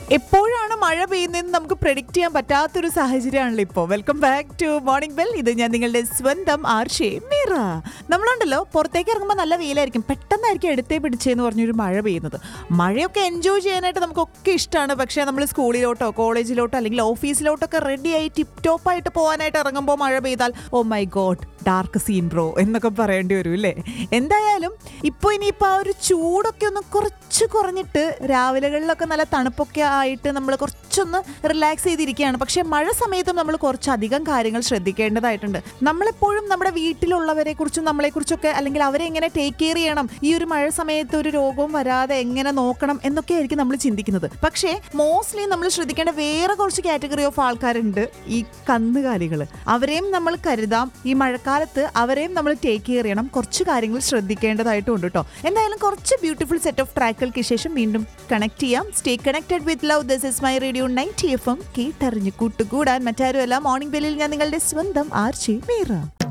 എപ്പോഴാണ് മഴ പെയ്യുന്നതെന്ന് നമുക്ക് പ്രെഡിക്റ്റ് ചെയ്യാൻ പറ്റാത്തൊരു സാഹചര്യമാണല്ലോ ഇപ്പോൾ welcome back to morning bell ഇത് ഞാൻ നിങ്ങളുടെ സ്വന്തം ആർഷേ മീറ നമ്മളുണ്ടല്ലോ പുറത്തേക്ക് ഇറങ്ങുമ്പോൾ നല്ല വെയിലായിരിക്കും പെട്ടെന്നായിരിക്കും എടുത്തേ പിടിച്ചേന്ന് പറഞ്ഞൊരു മഴ പെയ്യുന്നത് മഴയൊക്കെ എൻജോയ് ചെയ്യാനായിട്ട് നമുക്കൊക്കെ ഇഷ്ടമാണ് പക്ഷേ നമ്മൾ സ്കൂളിലോട്ടോ കോളേജിലോട്ടോ അല്ലെങ്കിൽ ഓഫീസിലോട്ടൊക്കെ റെഡിയായി ടിപ് ടോപ്പായിട്ട് പോകാനായിട്ട് ഇറങ്ങുമ്പോൾ മഴ പെയ്താൽ oh my god dark scene bro എന്നൊക്കെ പറയേണ്ടി വരും അല്ലേ എന്തായാലും ഇപ്പോൾ ഇനിയിപ്പോൾ ആ ഒരു ചൂടൊക്കെ ഒന്ന് കുറച്ച് കുറഞ്ഞിട്ട് രാവിലെകളിലൊക്കെ നല്ല തണുപ്പൊക്കെ ആയിട്ട് നമ്മൾ കുറച്ചൊന്ന് റിലാക്സ് ചെയ്തിരിക്കുകയാണ് പക്ഷേ മഴ സമയത്തും നമ്മൾ കുറച്ചധികം കാര്യങ്ങൾ ശ്രദ്ധിക്കേണ്ടതായിട്ടുണ്ട് നമ്മളെപ്പോഴും നമ്മുടെ വീട്ടിലുള്ളവരെ കുറിച്ചും നമ്മളെക്കുറിച്ചൊക്കെ അല്ലെങ്കിൽ അവരെ എങ്ങനെ ടേക്ക് കെയർ ചെയ്യണം ഈ ഒരു മഴ സമയത്ത് ഒരു രോഗവും വരാതെ എങ്ങനെ നോക്കണം എന്നൊക്കെ ആയിരിക്കും നമ്മൾ ചിന്തിക്കുന്നത് പക്ഷേ മോസ്റ്റ്ലി നമ്മൾ ശ്രദ്ധിക്കേണ്ട വേറെ കുറച്ച് കാറ്റഗറി ഓഫ് ആൾക്കാരുണ്ട് ഈ കന്നുകാലികൾ അവരെയും നമ്മൾ കരുതാം ഈ മഴക്കാലത്ത് അവരെയും നമ്മൾ ടേക്ക് കെയർ ചെയ്യണം കുറച്ച് കാര്യങ്ങൾ ശ്രദ്ധിക്കേണ്ടതായിട്ടുണ്ട് കേട്ടോ എന്തായാലും കുറച്ച് ബ്യൂട്ടിഫുൾ സെറ്റ് ഓഫ് ട്രാക്കുകൾക്ക് ശേഷം വീണ്ടും കണക്ട് ചെയ്യാം stay connected with love this is my radio night F M കേട്ടറിഞ്ഞ് കൂട്ടുകൂടാൻ മറ്റാരുമല്ല മോർണിംഗ് ബെല്ലിൽ ഞാൻ നിങ്ങളുടെ സ്വന്തം ആർച്ചി മീറ